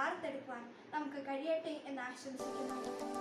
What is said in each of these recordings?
വാർത്തെടുക്കുവാൻ നമുക്ക് കഴിയട്ടെ എന്ന് ആശംസിക്കുന്നു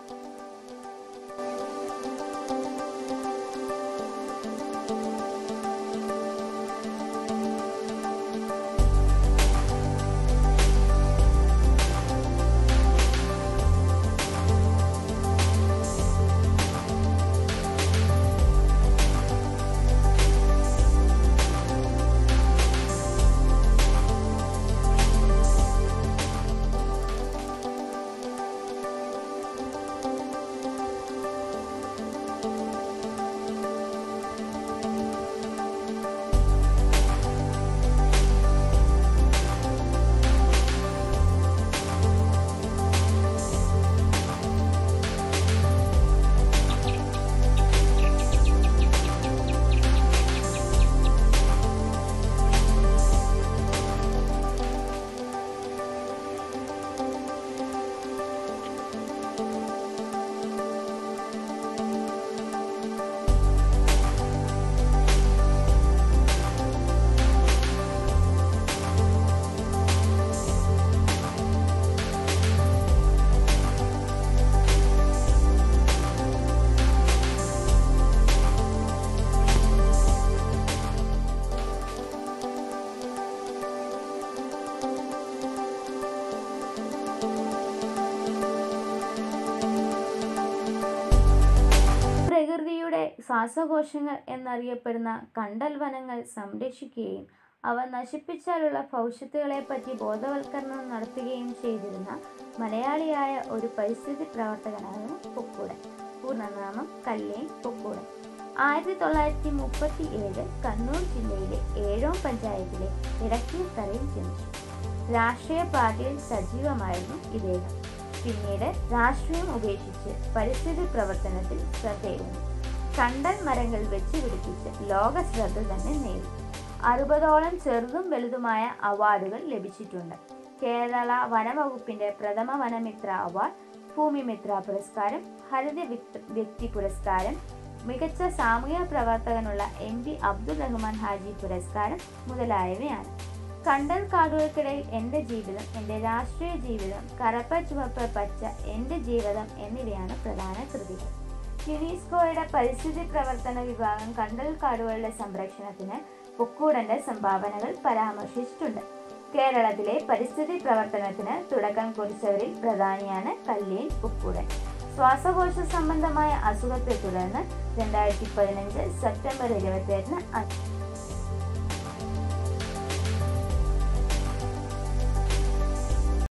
പ്രകൃതിയുടെ ശ്വാസകോശങ്ങൾ എന്നറിയപ്പെടുന്ന കണ്ടൽ വനങ്ങൾ സംരക്ഷിക്കുകയും അവ നശിപ്പിച്ചാലുള്ള ഭവിഷ്യത്തുകളെപ്പറ്റി ബോധവൽക്കരണം നടത്തുകയും ചെയ്തിരുന്ന മലയാളിയായ ഒരു പരിസ്ഥിതി പ്രവർത്തകനാണ് പൊക്കൂടൻ പൂർണ്ണനാമം കല്ലേൻ പൊക്കൂടൻ ആയിരത്തി തൊള്ളായിരത്തി മുപ്പത്തി ഏഴ് കണ്ണൂർ ജില്ലയിലെ ഏഴോം പഞ്ചായത്തിലെ ഇടക്കിത്തറയിൽ ജനിച്ചു രാഷ്ട്രീയ പാർട്ടിയിൽ സജീവമായിരുന്നു ഇദ്ദേഹം പിന്നീട് രാഷ്ട്രീയം ഉപേക്ഷിച്ച് പരിസ്ഥിതി പ്രവർത്തനത്തിൽ ശ്രദ്ധേയുന്നു കണ്ടൽ മരങ്ങൾ വെച്ച് പിടിപ്പിച്ച് ലോക ശ്രദ്ധ തന്നെ നേടി അറുപതോളം ചെറുതും വലുതുമായ അവാർഡുകൾ ലഭിച്ചിട്ടുണ്ട് കേരള വനവകുപ്പിന്റെ പ്രഥമ വനമിത്ര അവാർഡ് ഭൂമിമിത്ര പുരസ്കാരം ഹരിത വ്യക്തി- വ്യക്തി പുരസ്കാരം മികച്ച സാമൂഹ്യ പ്രവർത്തകനുള്ള എം പി അബ്ദുൾ റഹ്മാൻ ഹാജി പുരസ്കാരം മുതലായവയാണ് കണ്ടൽ കാടുകൾക്കിടയിൽ എൻ്റെ ജീവിതം എൻ്റെ രാഷ്ട്രീയ ജീവിതം കറപ്പ ചുവപ്പ് പച്ച എൻ്റെ ജീവിതം എന്നിവയാണ് പ്രധാന കൃതികൾ യുനെസ്കോയുടെ പരിസ്ഥിതി പ്രവർത്തന വിഭാഗം കണ്ടൽ കാടുകളുടെ സംരക്ഷണത്തിന് പൊക്കൂടന്റെ സംഭാവനകൾ പരാമർശിച്ചിട്ടുണ്ട് കേരളത്തിലെ പരിസ്ഥിതി പ്രവർത്തനത്തിന് തുടക്കം കുറിച്ചവരിൽ പ്രധാനിയാണ് കല്ലേൻ പൊക്കൂടൻ ശ്വാസകോശ സംബന്ധമായ അസുഖത്തെ തുടർന്ന് രണ്ടായിരത്തി പതിനഞ്ച് സെപ്റ്റംബർ ഇരുപത്തിയേഴിന്